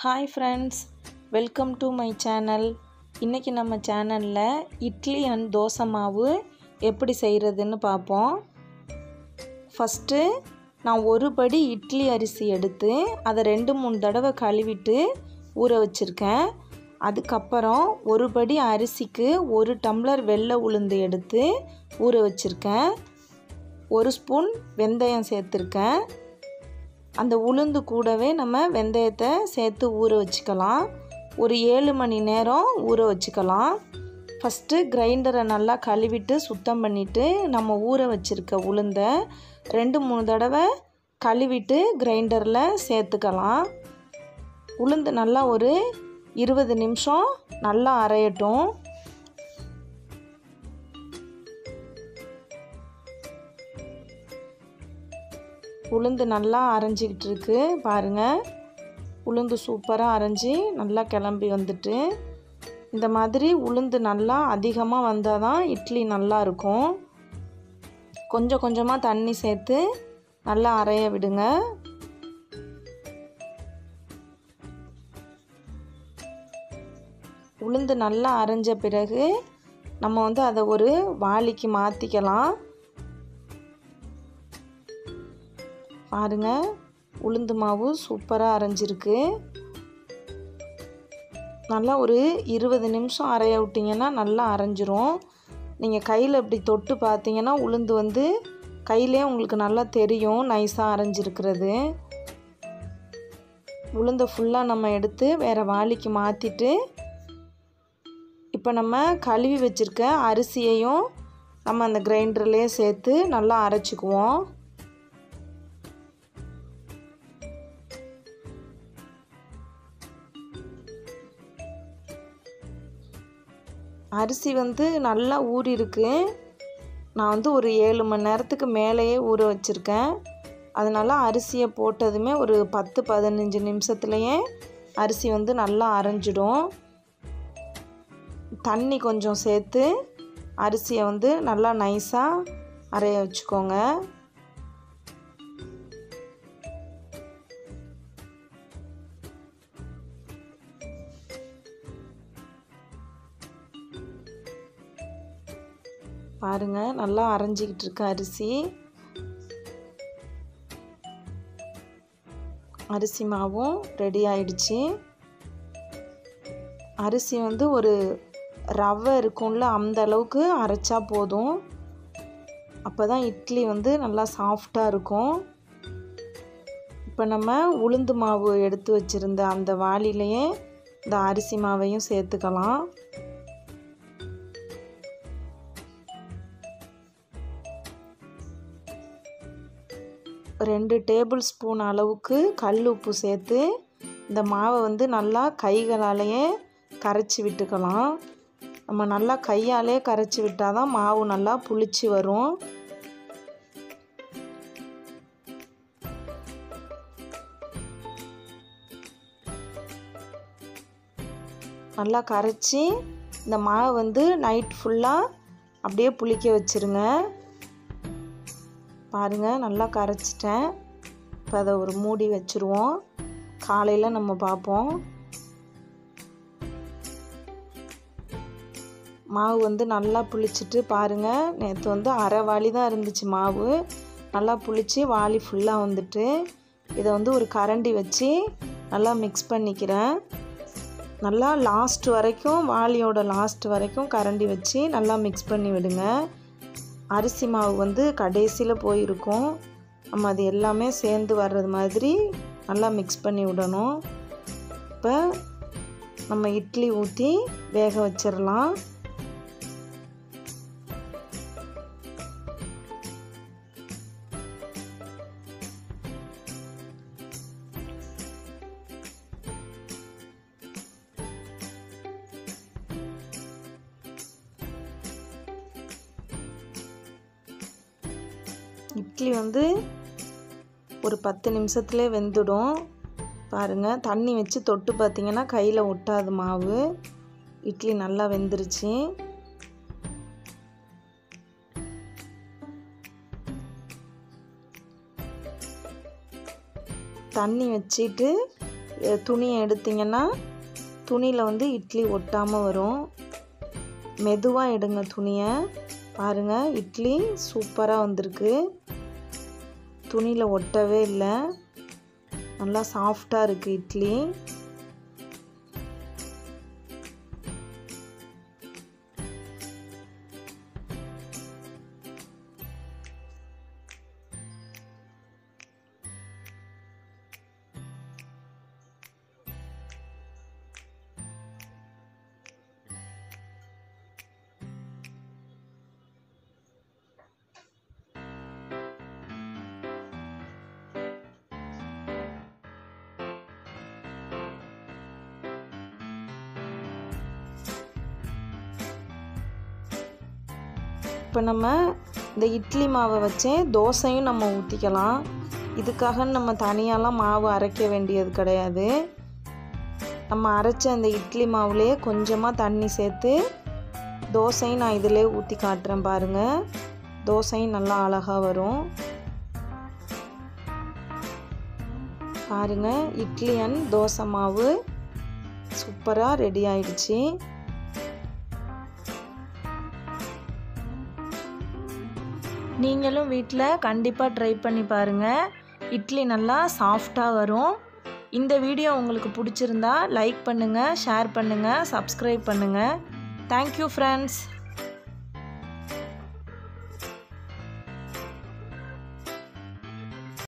hi friends welcome to my channel இன்றைக்கி நம்ம சேனலில் இட்லி அண்ட் தோசை மாவு எப்படி செய்கிறதுன்னு பார்ப்போம் ஃபஸ்ட்டு நான் ஒரு படி இட்லி அரிசி எடுத்து அதை ரெண்டு மூணு தடவை கழுவிட்டு ஊற வச்சுருக்கேன் அதுக்கப்புறம் ஒரு படி அரிசிக்கு ஒரு டம்ளர் வெள்ளை உளுந்து எடுத்து ஊற வச்சுருக்கேன் ஒரு ஸ்பூன் வெந்தயம் சேர்த்துருக்கேன் அந்த உளுந்து கூடவே நம்ம வெந்தயத்தை சேர்த்து ஊற வச்சுக்கலாம் ஒரு ஏழு மணி நேரம் ஊற வச்சுக்கலாம் ஃபஸ்ட்டு கிரைண்டரை நல்லா கழுவிட்டு சுத்தம் பண்ணிவிட்டு நம்ம ஊற வச்சுருக்க உளுந்தை ரெண்டு மூணு தடவை கழுவிட்டு கிரைண்டரில் சேர்த்துக்கலாம் உளுந்து நல்லா ஒரு இருபது நிமிஷம் நல்லா அரையட்டும் உளுந்து நல்லா அரைஞ்சிக்கிட்டு இருக்கு பாருங்கள் உளுந்து சூப்பராக அரைஞ்சி நல்லா கிளம்பி வந்துட்டு இந்த மாதிரி உளுந்து நல்லா அதிகமாக வந்தால் தான் இட்லி நல்லா இருக்கும் கொஞ்சம் கொஞ்சமாக தண்ணி சேர்த்து நல்லா அரைய விடுங்க உளுந்து நல்லா அரைஞ்ச பிறகு நம்ம வந்து அதை ஒரு வாளிக்கு மாற்றிக்கலாம் பாருங்க உளுந்து மாவு சூப்பராக அரைஞ்சிருக்கு நல்லா ஒரு இருபது நிமிஷம் அரைய விட்டிங்கன்னா நல்லா அரைஞ்சிரும் நீங்கள் கையில் இப்படி தொட்டு பார்த்தீங்கன்னா உளுந்து வந்து கையிலே உங்களுக்கு நல்லா தெரியும் நைஸாக அரைஞ்சிருக்கிறது உளுந்தை ஃபுல்லாக நம்ம எடுத்து வேறு வாளிக்கு மாற்றிட்டு இப்போ நம்ம கழுவி வச்சுருக்க அரிசியையும் நம்ம அந்த கிரைண்டர்லேயே சேர்த்து நல்லா அரைச்சிக்குவோம் அரிசி வந்து நல்லா ஊறி இருக்கு நான் வந்து ஒரு ஏழு மணி நேரத்துக்கு மேலேயே ஊற வச்சுருக்கேன் அதனால் அரிசியை போட்டதுமே ஒரு பத்து பதினஞ்சு நிமிஷத்துலையே அரிசி வந்து நல்லா அரைஞ்சிடும் தண்ணி கொஞ்சம் சேர்த்து அரிசியை வந்து நல்லா நைஸாக அரைய வச்சுக்கோங்க பாருங்க நல்லா அரைஞ்சிக்கிட்டு இருக்க அரிசி அரிசி மாவும் ரெடி ஆயிடுச்சு அரிசி வந்து ஒரு ரவை இருக்கும்ல அந்த அளவுக்கு அரைச்சா போதும் அப்போ தான் இட்லி வந்து நல்லா சாஃப்டாக இருக்கும் இப்போ நம்ம உளுந்து மாவு எடுத்து வச்சுருந்த அந்த வாளிலையே இந்த அரிசி மாவையும் சேர்த்துக்கலாம் ரெண்டு டேபிள் ஸ்பூன் அளவுக்கு கல் உப்பு சேர்த்து இந்த மாவை வந்து நல்லா கைகளாலேயே கரைச்சி விட்டுக்கலாம் நம்ம நல்லா கையாலே கரைச்சி விட்டால் தான் மாவு நல்லா புளிச்சு வரும் நல்லா கரைச்சி இந்த மாவை வந்து நைட் ஃபுல்லாக அப்படியே புளிக்க வச்சுருங்க பாருங்கள் நல்லா கரைச்சிட்டேன் இப்போ அதை ஒரு மூடி வச்சுருவோம் காலையில் நம்ம பார்ப்போம் மாவு வந்து நல்லா புளிச்சிட்டு பாருங்கள் நேற்று வந்து அரை வாளி தான் இருந்துச்சு மாவு நல்லா புளிச்சு வாளி ஃபுல்லாக வந்துட்டு இதை வந்து ஒரு கரண்டி வச்சு நல்லா மிக்ஸ் பண்ணிக்கிறேன் நல்லா லாஸ்ட் வரைக்கும் வாளியோட லாஸ்ட் வரைக்கும் கரண்டி வச்சு நல்லா மிக்ஸ் பண்ணி விடுங்க அரிசி மாவு வந்து கடைசியில் போயிருக்கும் நம்ம அது எல்லாமே சேர்ந்து வர்றது மாதிரி நல்லா மிக்ஸ் பண்ணி விடணும் இப்போ நம்ம இட்லி ஊற்றி வேக வச்சிடலாம் இட்லி வந்து ஒரு பத்து நிமிஷத்துலேயே வெந்துடும் பாருங்கள் தண்ணி வச்சு தொட்டு பார்த்தீங்கன்னா கையில் ஒட்டாது மாவு இட்லி நல்லா வெந்துருச்சு தண்ணி வச்சுட்டு அஹ், துணியை எடுத்தீங்கன்னா துணியில் வந்து இட்லி ஒட்டாமல் வரும் மெதுவாக எடுங்க துணியை பாருங்கள் இட்லி சூப்பராக வந்திருக்கு துணியில் ஒட்டவே இல்லை நல்லா சாஃப்டாக இருக்குது இட்லி இப்போ நம்ம இந்த இட்லி மாவை வச்சே தோசையும் நம்ம ஊற்றிக்கலாம் இதுக்காக நம்ம தனியாலாம் மாவு அரைக்க வேண்டியது கிடையாது நம்ம அரைச்ச அந்த இட்லி மாவுலேயே கொஞ்சமாக தண்ணி சேர்த்து தோசையும் நான் இதிலே ஊற்றி காட்டுறேன் பாருங்கள் தோசையும் நல்லா அழகாக வரும் பாருங்க இட்லி அண்ட் தோசை மாவு சூப்பராக ரெடி ஆயிடுச்சு நீங்களும் வீட்டில் கண்டிப்பாக ட்ரை பண்ணி பாருங்கள் இட்லி நல்லா சாஃப்டாக வரும் இந்த வீடியோ உங்களுக்கு பிடிச்சிருந்தா லைக் பண்ணுங்கள் ஷேர் பண்ணுங்கள் சப்ஸ்கிரைப் பண்ணுங்கள் தேங்க்யூ ஃப்ரெண்ட்ஸ்